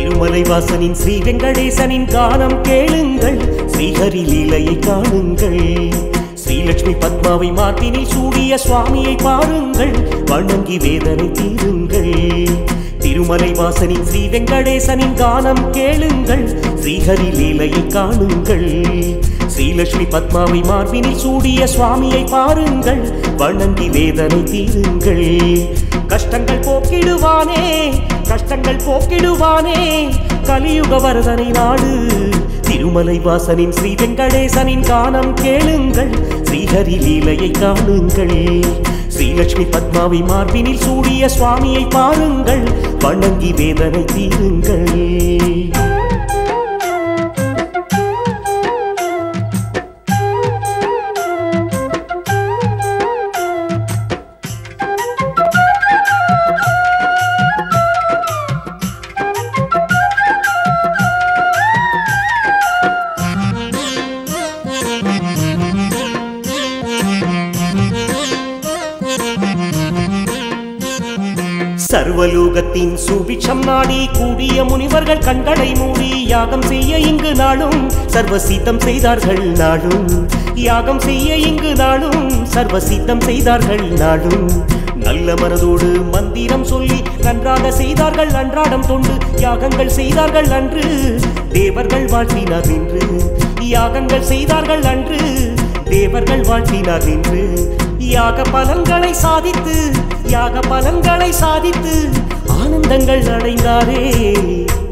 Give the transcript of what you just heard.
திருமலை வாசனின் ஸ்ரீ வெங்கடேசனின் கானம் கேளுங்கள் ஸ்ரீஹரி லீலையை காணுங்கள் ஸ்ரீலட்சுமி பத்மாவை மார்பினில் சூடிய சுவாமியை பாருங்கள் வணங்கி வேதனை தீருங்கள் திருமலை வாசனின் ஸ்ரீ வெங்கடேசனின் கானம் கேளுங்கள் ஸ்ரீஹரி லீலையை காணுங்கள் ஸ்ரீலட்சுமி பத்மாவை மார்பினில் சூடிய சுவாமியை பாருங்கள் வணங்கி வேதனை தீருங்கள் கஷ்டங்கள் போக்கிடுவானே கஷ்டங்கள் போக்கிடுவானே கலியுக வரதனை நாடு திருமலை வாசனின் ஸ்ரீ வெங்கடேசனின் கானம் கேளுங்கள் ஸ்ரீஹரி லீலையை காணுங்கள் ஸ்ரீலட்சுமி பத்மாவை மார்பினில் சூடிய சுவாமியை பாருங்கள் வணங்கி வேதனை தீருங்கள் சர்வலோகத்தின் சுபிட்சம் நாடி கூடிய முனிவர்கள் கண்களை மூடி யாகம் செய்ய இங்கு நாளும் சர்வசீத்தம் செய்தார்கள் நாளும் யாகம் செய்ய இங்கு நாளும் சர்வசீத்தம் செய்தார்கள் நாளும் நல்ல மனதோடு மந்திரம் சொல்லி நன்றாக செய்தார்கள் அன்றாடம் தொண்டு யாகங்கள் செய்தார்கள் அன்று தேவர்கள் வாழ்த்தினார் என்று யாகங்கள் செய்தார்கள் அன்று தேவர்கள் வாழ்த்தினார் என்று யாக பலன்களை சாதித்து யாக பலன்களை சாதித்து ஆனந்தங்கள் அடைந்தாரே